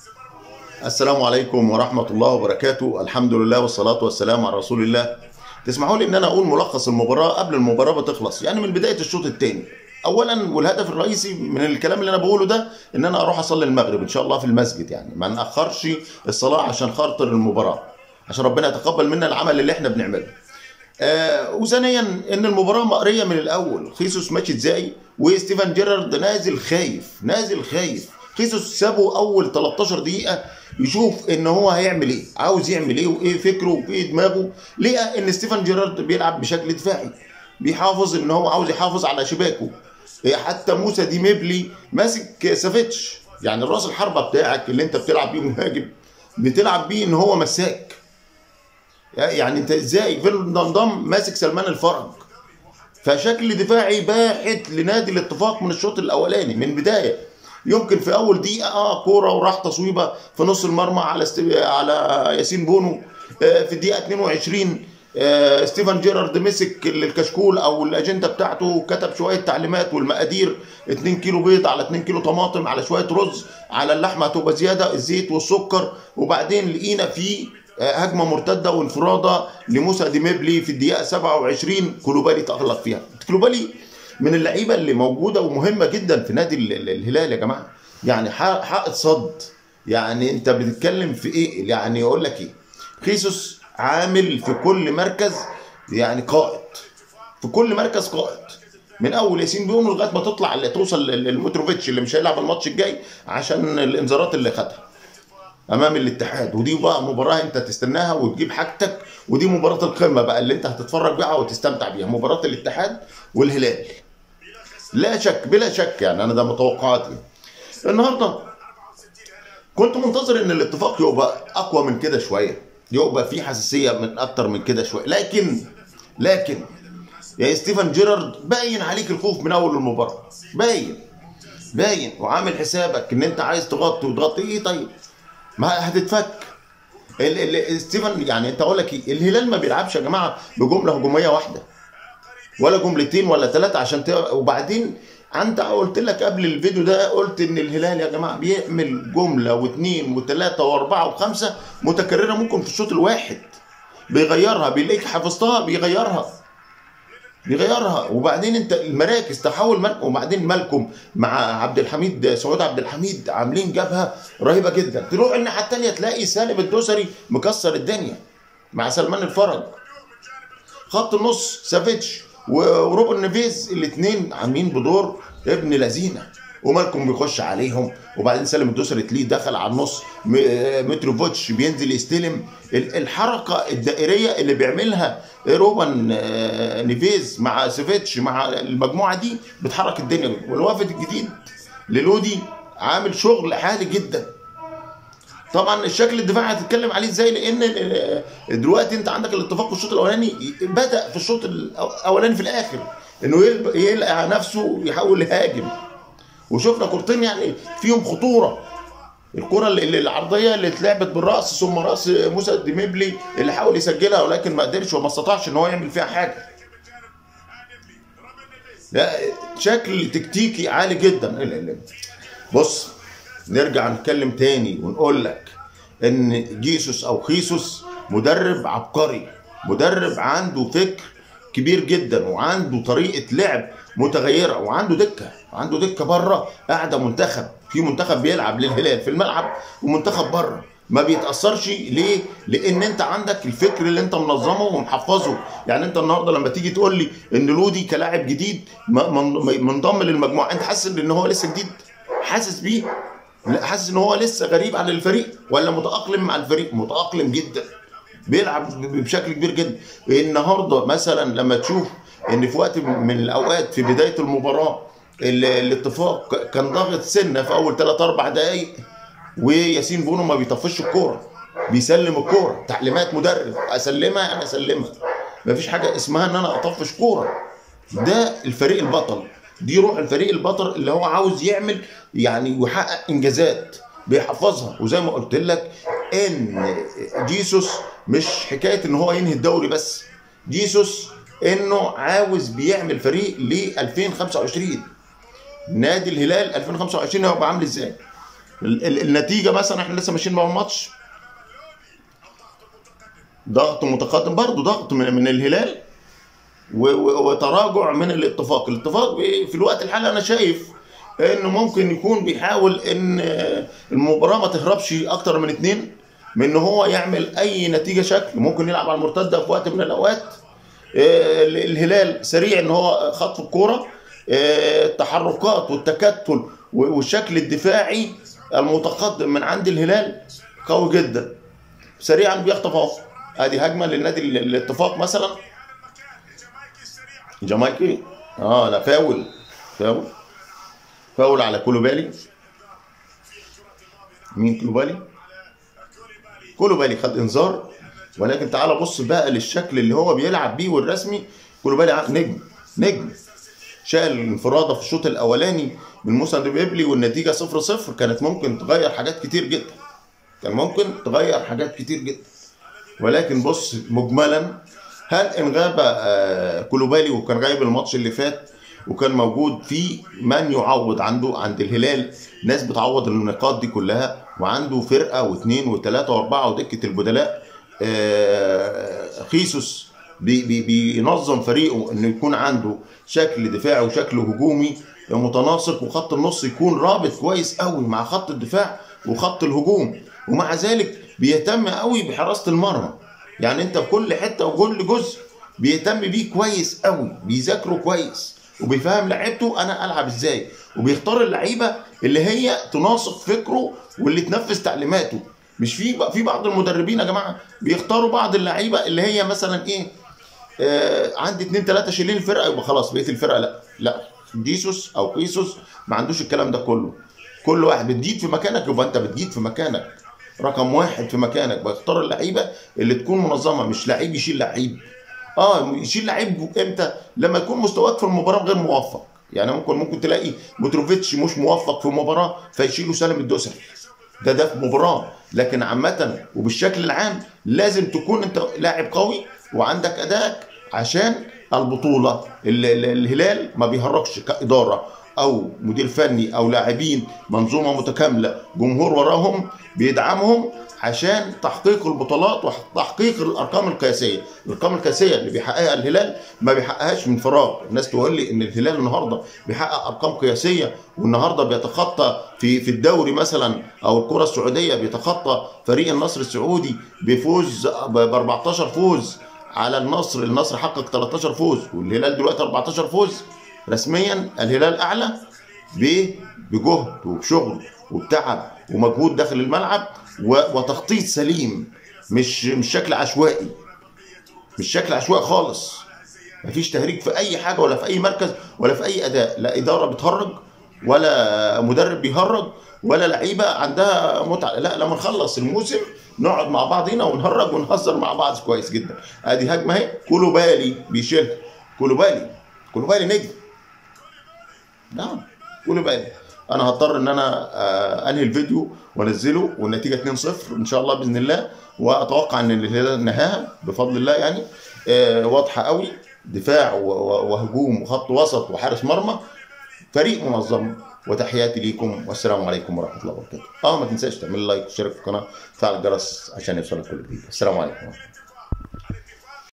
السلام عليكم ورحمة الله وبركاته الحمد لله والصلاة والسلام على رسول الله تسمحوا لي ان انا اقول ملخص المباراة قبل المباراة بتخلص يعني من بداية الشوط الثاني اولا والهدف الرئيسي من الكلام اللي انا بقوله ده ان انا اروح اصلي المغرب ان شاء الله في المسجد يعني ما ناخرش الصلاة عشان خاطر المباراة عشان ربنا يتقبل منا العمل اللي احنا بنعمله آه وثانيا ان المباراه مقريه من الاول خيسوس ماشي ازاي وستيفن جيرارد نازل خايف نازل خايف خيسوس سابه اول 13 دقيقه يشوف ان هو هيعمل ايه عاوز يعمل ايه وايه فكره وايه دماغه لقى ان ستيفن جيرارد بيلعب بشكل دفاعي بيحافظ ان هو عاوز يحافظ على شباكه إيه حتى موسى دي ميبلي ماسك سافيتش يعني الراس الحربه بتاعك اللي انت بتلعب بيه مهاجم بتلعب بيه ان هو مساك يعني انت ازاي فيرناندام ماسك سلمان الفرج فشكل دفاعي باحت لنادي الاتفاق من الشوط الاولاني من بدايه يمكن في اول دقيقه اه كوره وراح تصويبه في نص المرمى على است... على ياسين بونو آه في الدقيقه 22 آه ستيفن جيرارد مسك الكشكول او الاجنده بتاعته وكتب شويه تعليمات والمقادير 2 كيلو بيض على 2 كيلو طماطم على شويه رز على اللحمه هتبقى زياده الزيت والسكر وبعدين لقينا في هجمه مرتده وانفراده لموسى ديميبلي في الدقيقه 27 كلوبالي تالق فيها كلوبالي من اللعيبه اللي موجوده ومهمه جدا في نادي الهلال يا جماعه يعني حائط صد يعني انت بتتكلم في ايه يعني يقول لك ايه خيسوس عامل في كل مركز يعني قائد في كل مركز قائد من اول ياسين بيوم لغايه ما تطلع اللي توصل للمتروفيتش اللي مش هيلعب الماتش الجاي عشان الانذارات اللي خدها امام الاتحاد ودي بقى مباراه انت تستناها وتجيب حاجتك ودي مباراه القمه بقى اللي انت هتتفرج بيها وتستمتع بيها مباراه الاتحاد والهلال لا شك بلا شك يعني انا ده متوقعاتي النهارده كنت منتظر ان الاتفاق يبقى اقوى من كده شويه يبقى في حساسيه من اكتر من كده شويه لكن لكن يا ستيفن جيرارد باين عليك الخوف من اول المباراه باين باين وعامل حسابك ان انت عايز تغطي وتغطي ايه طيب ما هتتفك ال ال ستيفن يعني انت اقول لك ايه الهلال ما بيلعبش يا جماعه بجمله هجوميه واحده ولا جملتين ولا ثلاثه عشان ت... وبعدين انت قلت لك قبل الفيديو ده قلت ان الهلال يا جماعه بيعمل جمله واثنين وثلاثه واربعه وخمسه متكرره ممكن في الشوط الواحد بيغيرها بيلاقيك حفظتها بيغيرها بيغيرها وبعدين انت المراكز تحول مل... وبعدين مالكم مع عبد الحميد سعود عبد الحميد عاملين جبهه رهيبه جدا تروح الناحيه الثانيه تلاقي سالم الدوسري مكسر الدنيا مع سلمان الفرج خط النص سافيتش وروبن نيفيز الاثنين عاملين بدور ابن لذينه ومالكم بيخش عليهم وبعدين سالم الدوسري تلاقيه دخل على النص متروفيتش بينزل يستلم الحركه الدائريه اللي بيعملها روبن نيفيز مع سيفيتش مع المجموعه دي بتحرك الدنيا والوافد الجديد للودي عامل شغل عالي جدا طبعا الشكل الدفاعي هتتكلم عليه ازاي لان دلوقتي انت عندك الاتفاق في الشوط الاولاني بدا في الشوط الاولاني في الاخر انه يلقى نفسه يحاول يهاجم وشفنا كورتين يعني فيهم خطوره الكره اللي العرضيه اللي اتلعبت بالراس ثم راس موسى ديميبلي اللي حاول يسجلها ولكن ما قدرش وما استطاعش ان هو يعمل فيها حاجه لا شكل تكتيكي عالي جدا بص نرجع نتكلم تاني ونقول لك ان جيسوس او خيسوس مدرب عبقري مدرب عنده فكر كبير جدا وعنده طريقه لعب متغيره وعنده دكه عنده دكه بره قاعده منتخب في منتخب بيلعب للهلال في الملعب ومنتخب بره ما بيتاثرش ليه؟ لان انت عندك الفكر اللي انت منظمه ومحفظه يعني انت النهارده لما تيجي تقول لي ان لودي كلاعب جديد منضم للمجموعه انت حاسس ان هو لسه جديد حاسس بيه حاسس ان هو لسه غريب عن الفريق ولا متاقلم مع الفريق متاقلم جدا بيلعب بشكل كبير جدا النهارده مثلا لما تشوف ان في وقت من الاوقات في بدايه المباراه الاتفاق كان ضاغط سنه في اول 3 4 دقائق وياسين بونو ما بيطفش الكوره بيسلم الكوره تعليمات مدرب اسلمها يعني اسلمها مفيش حاجه اسمها ان انا اطفش كوره ده الفريق البطل دي روح الفريق البطل اللي هو عاوز يعمل يعني يحقق انجازات بيحفظها وزي ما قلت لك ان جيسوس مش حكايه ان هو ينهي الدوري بس جيسوس انه عاوز بيعمل فريق ل 2025 نادي الهلال 2025 هيبقى عامل ازاي ال- ال- النتيجه مثلا احنا لسه ماشيين مع الماتش ضغط متقدم برضه ضغط من, من الهلال و- و- وتراجع من الاتفاق الاتفاق بي- في الوقت الحالي انا شايف انه ممكن يكون بيحاول ان المباراه ما تهربش اكتر من اتنين من ان هو يعمل اي نتيجه شكل ممكن يلعب على المرتده في وقت من الاوقات آه، الهلال سريع ان هو خطف الكوره آه، التحركات والتكتل والشكل الدفاعي المتقدم من عند الهلال قوي جدا سريعا بيخطف اهو ادي هجمه للنادي ال- الاتفاق مثلا جامايكي اه لا فاول فاول فاول على كولوبالي مين كولوبالي كولوبالي خد انذار ولكن تعال بص بقى للشكل اللي هو بيلعب بيه والرسمي كولوبالي ع- نجم نجم شال الانفراده في الشوط الاولاني من موسى بيبلي والنتيجه 0 0 كانت ممكن تغير حاجات كتير جدا كان ممكن تغير حاجات كتير جدا ولكن بص مجملا هل ان غاب آه، كولوبالي وكان غايب الماتش اللي فات وكان موجود في من يعوض عنده عند الهلال ناس بتعوض النقاط دي كلها وعنده فرقه واثنين وثلاثه واربعه ودكه البدلاء آه، خيسوس بي بي بينظم فريقه انه يكون عنده شكل دفاعي وشكل هجومي متناسق وخط النص يكون رابط كويس قوي مع خط الدفاع وخط الهجوم ومع ذلك بيهتم قوي بحراسه المرمى يعني انت في كل حته وكل جزء بيهتم بيه كويس قوي بيذاكره كويس وبيفهم لعيبته انا العب ازاي وبيختار اللعيبه اللي هي تناسق فكره واللي تنفذ تعليماته مش في في بعض المدربين يا جماعه بيختاروا بعض اللعيبه اللي هي مثلا ايه آه عندي اتنين تلاته شايلين الفرقه يبقى خلاص بقيه الفرقه لا لا ديسوس او قيسوس ما عندوش الكلام ده كله كل واحد بتجيد في مكانك يبقى انت بتجيد في مكانك رقم واحد في مكانك بختار اللعيبه اللي تكون منظمه مش لعيب يشيل لعيب اه يشيل لعيب امتى لما يكون مستواك في المباراه غير موفق يعني ممكن ممكن تلاقي بوتروفيتش مش موفق في مباراه فيشيله سالم الدوسري ده ده في مباراه لكن عامه وبالشكل العام لازم تكون انت لاعب قوي وعندك ادائك عشان البطوله ال- ال- الهلال ما بيهرجش كاداره او مدير فني او لاعبين منظومه متكامله جمهور وراهم بيدعمهم عشان تحقيق البطولات وتحقيق الارقام القياسيه، الارقام القياسيه اللي بيحققها الهلال ما بيحققهاش من فراغ، الناس تقول لي ان الهلال النهارده بيحقق ارقام قياسيه والنهارده بيتخطى في في الدوري مثلا او الكره السعوديه بيتخطى فريق النصر السعودي بفوز ب 14 فوز على النصر، النصر حقق 13 فوز والهلال دلوقتي 14 فوز رسميا الهلال اعلى ب- بجهد وبشغل وبتعب ومجهود داخل الملعب و- وتخطيط سليم مش مش شكل عشوائي مش شكل عشوائي خالص مفيش تهريج في اي حاجه ولا في اي مركز ولا في اي اداء لا اداره بتهرج ولا مدرب بيهرج ولا لعيبه عندها متعه لا لما نخلص الموسم نقعد مع بعضينا ونهرج ونهزر مع بعض كويس جدا ادي هجمه اهي كولوبالي بيشيلها كولوبالي كولوبالي نجم نعم قولوا بقى انا هضطر ان انا آه، انهي الفيديو وانزله والنتيجه 2-0 ان شاء الله باذن الله واتوقع ان الهلال نهاها بفضل الله يعني آه، واضحه قوي دفاع و- و- وهجوم وخط وسط وحارس مرمى فريق منظم وتحياتي ليكم والسلام عليكم ورحمه الله وبركاته اه ما تنساش تعمل لايك وتشترك في القناه وتفعل الجرس عشان يوصلك كل جديد السلام عليكم ورحمة الله.